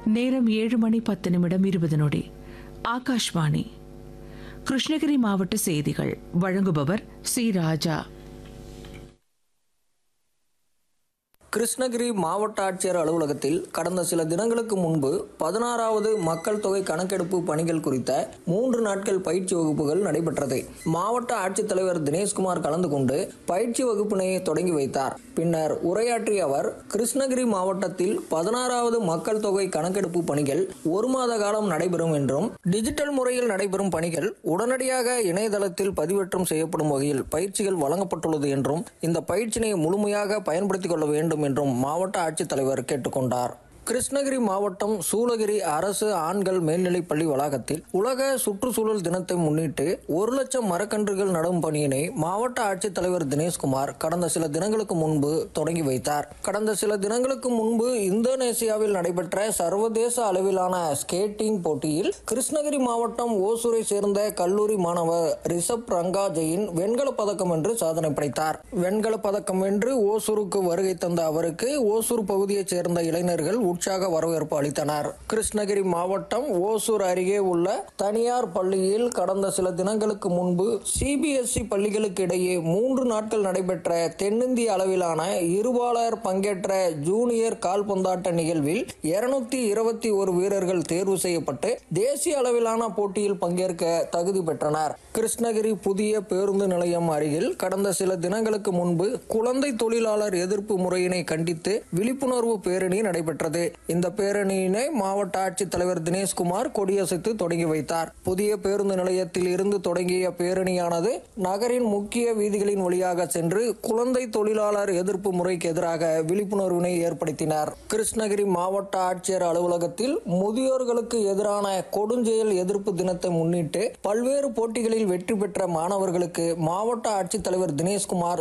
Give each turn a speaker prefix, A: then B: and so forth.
A: நேரம் ஏழு மணி பத்து நிமிடம் இருபது நொடி ஆகாஷ்வாணி கிருஷ்ணகிரி மாவட்ட செய்திகள் வழங்குபவர் சி ராஜா
B: கிருஷ்ணகிரி மாவட்ட ஆட்சியர் அலுவலகத்தில் கடந்த சில தினங்களுக்கு முன்பு பதினாறாவது மக்கள் தொகை கணக்கெடுப்பு பணிகள் குறித்த மூன்று நாட்கள் பயிற்சி வகுப்புகள் நடைபெற்றது மாவட்ட ஆட்சித்தலைவர் தினேஷ்குமார் கலந்து கொண்டு பயிற்சி வகுப்பினை தொடங்கி வைத்தார் பின்னர் உரையாற்றிய அவர் கிருஷ்ணகிரி மாவட்டத்தில் பதினாறாவது மக்கள் தொகை கணக்கெடுப்பு பணிகள் ஒரு மாத காலம் நடைபெறும் என்றும் டிஜிட்டல் முறையில் நடைபெறும் பணிகள் உடனடியாக இணையதளத்தில் பதிவேற்றம் செய்யப்படும் வகையில் பயிற்சிகள் வழங்கப்பட்டுள்ளது என்றும் இந்த பயிற்சியினை முழுமையாக பயன்படுத்திக் கொள்ள வேண்டும் என்றும் மாவட்ட ஆட்சித்தலைவர் கேட்டுக்கொண்டார் கிருஷ்ணகிரி மாவட்டம் சூளகிரி அரசு ஆண்கள் மேல்நிலைப் பள்ளி வளாகத்தில் உலக சுற்றுச்சூழல் தினத்தை முன்னிட்டு ஒரு லட்சம் மரக்கன்றுகள் நடும் பணியினை மாவட்ட ஆட்சித்தலைவர் தினேஷ்குமார் கடந்த சில தினங்களுக்கு முன்பு தொடங்கி வைத்தார் கடந்த சில தினங்களுக்கு முன்பு இந்தோனேசியாவில் நடைபெற்ற சர்வதேச அளவிலான ஸ்கேட்டிங் போட்டியில் கிருஷ்ணகிரி மாவட்டம் ஓசூரை சேர்ந்த கல்லூரி மாணவர் ரிஷப் ரங்கா ஜெயின் வெண்கல பதக்கம் வென்று சாதனை படைத்தார் வெண்கல பதக்கம் வென்று ஓசூருக்கு வருகை தந்த அவருக்கு ஓசூர் பகுதியைச் சேர்ந்த இளைஞர்கள் உற்சாக வரவேற்பு அளித்தனர் கிருஷ்ணகிரி மாவட்டம் ஓசூர் அருகே உள்ள தனியார் பள்ளியில் கடந்த சில தினங்களுக்கு முன்பு சிபிஎஸ்இ பள்ளிகளுக்கு இடையே மூன்று நாட்கள் நடைபெற்ற தென்னிந்திய அளவிலான இருபாலர் பங்கேற்ற ஜூனியர் கால்பந்தாட்ட நிகழ்வில் இருநூத்தி இருபத்தி ஒரு வீரர்கள் தேர்வு செய்யப்பட்டு தேசிய அளவிலான போட்டியில் பங்கேற்க தகுதி பெற்றனர் கிருஷ்ணகிரி புதிய பேருந்து நிலையம் அருகில் கடந்த சில தினங்களுக்கு முன்பு குழந்தை தொழிலாளர் எதிர்ப்பு முறையினை கண்டித்து விழிப்புணர்வு பேரணி நடைபெற்றது இந்த பேரணியினை மாவட்ட ஆட்சித்தலைவர் தினேஷ்குமார் கொடியசைத்து தொடங்கி வைத்தார் புதிய பேருந்து நிலையத்தில் இருந்து தொடங்கிய பேரணியானது நகரின் முக்கிய வீதிகளின் வழியாக சென்று குழந்தை தொழிலாளர் எதிர்ப்பு முறைக்கு எதிராக விழிப்புணர்வினை ஏற்படுத்தினார் கிருஷ்ணகிரி மாவட்ட ஆட்சியர் அலுவலகத்தில் முதியோர்களுக்கு எதிரான கொடுஞ்செயல் எதிர்ப்பு தினத்தை முன்னிட்டு பல்வேறு போட்டிகளில் வெற்றி பெற்ற மாணவர்களுக்கு மாவட்ட ஆட்சித்தலைவர் தினேஷ்குமார்